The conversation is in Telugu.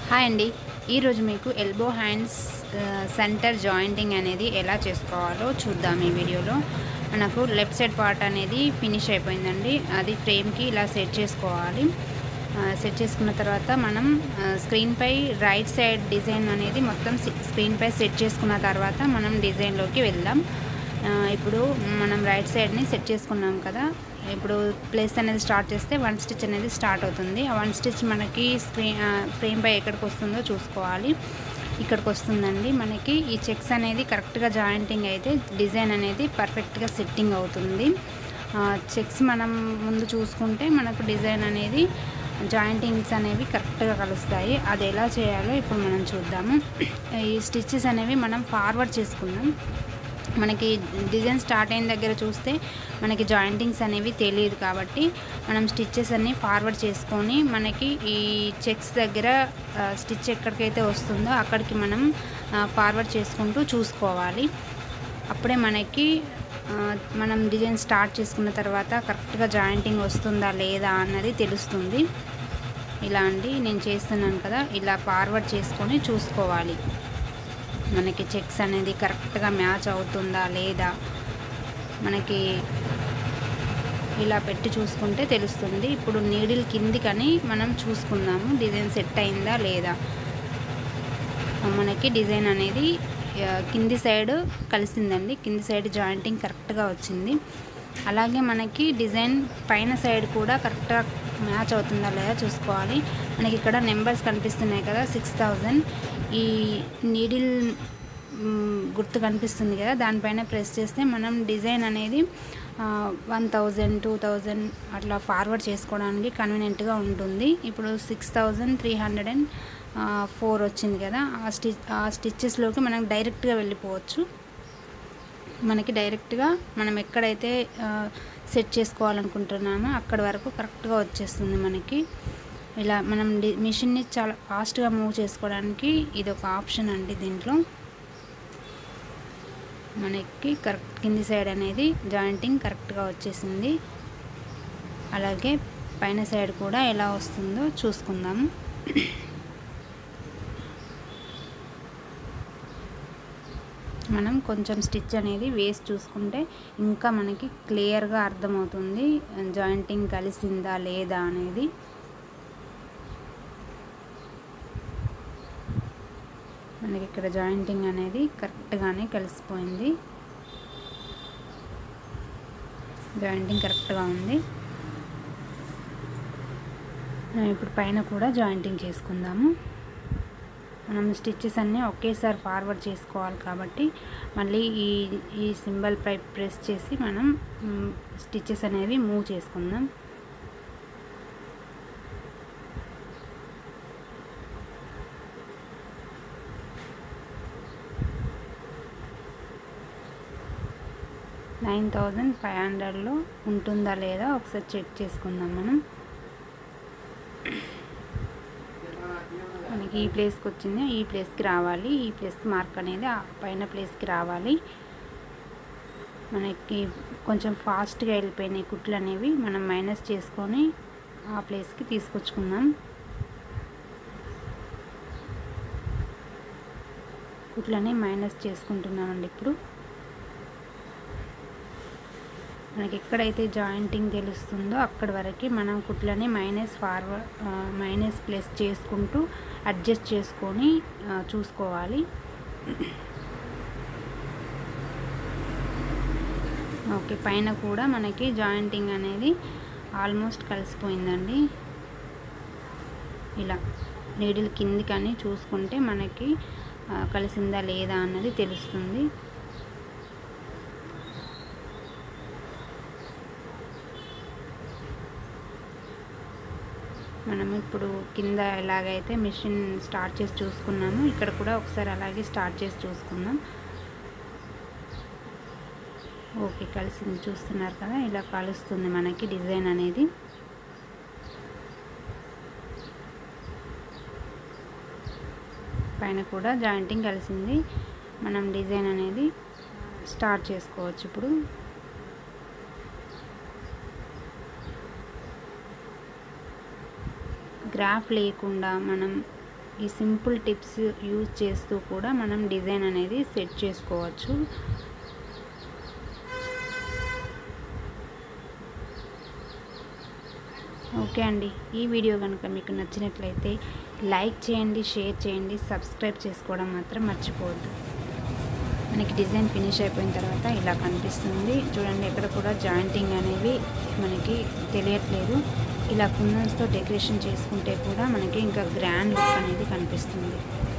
హాయ్ అండి ఈరోజు మీకు ఎల్బో హ్యాండ్స్ ఆ, సెంటర్ జాయింటింగ్ అనేది ఎలా చేసుకోవాలో చూద్దాం ఈ వీడియోలో మనకు లెఫ్ట్ సైడ్ పార్ట్ అనేది ఫినిష్ అయిపోయిందండి అది ఫ్రేమ్కి ఇలా సెట్ చేసుకోవాలి ఆ, సెట్ చేసుకున్న తర్వాత మనం ఆ, స్క్రీన్పై రైట్ సైడ్ డిజైన్ అనేది మొత్తం సి- స్క్రీన్పై సెట్ చేసుకున్న తర్వాత మనం డిజైన్లోకి వెళ్దాం ఆ, ఇప్పుడు మనం రైట్ సైడ్ని సెట్ చేసుకున్నాం కదా ఇప్పుడు ప్లేస్ అనేది స్టార్ట్ చేస్తే వన్ స్టిచ్ అనేది స్టార్ట్ అవుతుంది ఆ వన్ స్టిచ్ మనకి స్క్రీన్ ఫ్రేమ్ పై ఎక్కడికి వస్తుందో చూసుకోవాలి ఇక్కడికి వస్తుందండి మనకి ఈ చెక్స్ అనేది కరెక్ట్గా జాయింటింగ్ అయితే డిజైన్ అనేది పర్ఫెక్ట్గా సెట్టింగ్ అవుతుంది చెక్స్ మనం ముందు చూసుకుంటే మనకు డిజైన్ అనేది జాయింటింగ్స్ అనేవి కరెక్ట్గా కలుస్తాయి అది ఎలా చేయాలో ఇప్పుడు మనం చూద్దాము ఈ స్టిచ్చెస్ అనేవి మనం ఫార్వర్డ్ చేసుకుందాం మనకి డిజైన్ స్టార్ట్ అయిన దగ్గర చూస్తే మనకి జాయింటింగ్స్ అనేవి తెలియదు కాబట్టి మనం స్టిచ్చెస్ అన్ని ఫార్వర్డ్ చేసుకొని మనకి ఈ చెక్స్ దగ్గర స్టిచ్ ఎక్కడికైతే వస్తుందో అక్కడికి మనం ఫార్వర్డ్ చేసుకుంటూ చూసుకోవాలి అప్పుడే మనకి ఆ, మనం డిజైన్ స్టార్ట్ చేసుకున్న తర్వాత కరెక్ట్గా జాయింటింగ్ వస్తుందా లేదా అన్నది తెలుస్తుంది ఇలా అండి నేను చేస్తున్నాను కదా ఇలా ఫార్వర్డ్ చేసుకొని చూసుకోవాలి మనకి చెక్స్ అనేది కరెక్ట్గా మ్యాచ్ అవుతుందా లేదా మనకి ఇలా పెట్టి చూసుకుంటే తెలుస్తుంది ఇప్పుడు నీడిల్ కిందికని మనం చూసుకుందాము డిజైన్ సెట్ అయిందా లేదా మనకి డిజైన్ అనేది ఆ, కింది సైడ్ కలిసిందండి కింది సైడ్ జాయింటింగ్ కరెక్ట్గా వచ్చింది అలాగే మనకి డిజైన్ పైన సైడ్ కూడా కరెక్ట్గా మ్యాచ్ అవుతుందా లేదా చూసుకోవాలి మనకి ఇక్కడ నెంబర్స్ కనిపిస్తున్నాయి కదా సిక్స్ థౌజండ్ ఈ నీడిల్ మ్, గుర్తు కనిపిస్తుంది కదా దానిపైన ప్రెస్ చేస్తే మనం డిజైన్ అనేది వన్ థౌజండ్ టూ థౌజండ్ అట్లా ఫార్వర్డ్ చేసుకోవడానికి కన్వీనియంట్గా ఉంటుంది ఇప్పుడు six thousand three hundred and four వచ్చింది కదా ఆ స్టిచ్ ఆ స్టిచ్చెస్లోకి మనం డైరెక్ట్గా వెళ్ళిపోవచ్చు మనకి డైరెక్ట్గా మనం ఎక్కడైతే సెట్ చేసుకోవాలనుకుంటున్నామో అక్కడ వరకు కరెక్ట్గా వచ్చేస్తుంది మనకి ఇలా మనం డి మిషన్ని చాలా ఫాస్ట్గా మూవ్ చేసుకోవడానికి ఇది ఒక ఆప్షన్ అండి దీంట్లో మనకి కరెక్ట్ కింది సైడ్ అనేది జాయింటింగ్ కరెక్ట్గా వచ్చేసింది అలాగే పైన సైడ్ కూడా ఎలా వస్తుందో చూసుకుందాము మనం కొంచెం స్టిచ్ అనేది వేసి చూసుకుంటే ఇంకా మనకి క్లియర్గా అర్థమవుతుంది జాయింటింగ్ కలిసిందా లేదా అనేది మనకి ఇక్కడ జాయింటింగ్ అనేది కరెక్ట్గానే కలిసిపోయింది జాయింటింగ్ కరెక్ట్గా ఉంది మనం ఇప్పుడు పైన కూడా జాయింటింగ్ చేసుకుందాము మనం స్టిచ్చెస్ అన్నీ ఒకేసారి ఫార్వర్డ్ చేసుకోవాలి కాబట్టి మళ్ళీ ఈ ఈ సింబల్ పై ప్రెస్ చేసి మనం స్టిచ్చెస్ అనేవి మూవ్ చేసుకుందాం నైన్ థౌజండ్ ఫైవ్ హండ్రెడ్లో ఉంటుందా లేదా ఒకసారి చెక్ చేసుకుందాం మనం మనకి ఈ ప్లేస్కి వచ్చింది ఈ ప్లేస్కి రావాలి ఈ ప్లేస్ మార్క్ అనేది ఆ పైన ప్లేస్కి రావాలి మనకి కొంచెం ఫాస్ట్గా వెళ్ళిపోయినాయి కుట్లు అనేవి మనం మైనస్ చేసుకొని ఆ ప్లేస్కి తీసుకొచ్చుకుందాం కుట్లని మైనస్ చేసుకుంటున్నామండి ఇప్పుడు మనకి ఎక్కడైతే జాయింటింగ్ తెలుస్తుందో అక్కడి వరకు మనం కుట్లని మైనస్ ఫార్వర్డ్ మైనస్ ప్లస్ చేసుకుంటూ అడ్జస్ట్ చేసుకొని ఆ, చూసుకోవాలి ఓకే పైన కూడా మనకి జాయింటింగ్ అనేది ఆల్మోస్ట్ కలిసిపోయిందండి ఇలా నీడిల్ కిందికని చూసుకుంటే మనకి ఆ, కలిసిందా లేదా అన్నది తెలుస్తుంది మనం ఇప్పుడు కింద ఎలాగైతే మిషన్ స్టార్ట్ చేసి చూసుకున్నామో ఇక్కడ కూడా ఒకసారి అలాగే స్టార్ట్ చేసి చూసుకుందాం ఓకే కలిసింది చూస్తున్నారు కదా ఇలా కలుస్తుంది మనకి డిజైన్ అనేది పైన కూడా జాయింటింగ్ కలిసింది మనం డిజైన్ అనేది స్టార్ట్ చేసుకోవచ్చు ఇప్పుడు గ్రాఫ్ లేకుండా మనం ఈ సింపుల్ టిప్స్ యూజ్ చేస్తూ కూడా మనం డిజైన్ అనేది సెట్ చేసుకోవచ్చు ఓకే అండి ఈ వీడియో కనుక మీకు నచ్చినట్లయితే లైక్ చేయండి షేర్ చేయండి సబ్స్క్రైబ్ చేసుకోవడం మాత్రం మర్చిపోవద్దు మనకి డిజైన్ ఫినిష్ అయిపోయిన తర్వాత ఇలా కనిపిస్తుంది చూడండి ఎక్కడ కూడా జాయింటింగ్ అనేవి మనకి తెలియట్లేదు ఇలా కుందన్స్తో డెకరేషన్ చేసుకుంటే కూడా మనకి ఇంకా గ్రాండ్ లుక్ అనేది కనిపిస్తుంది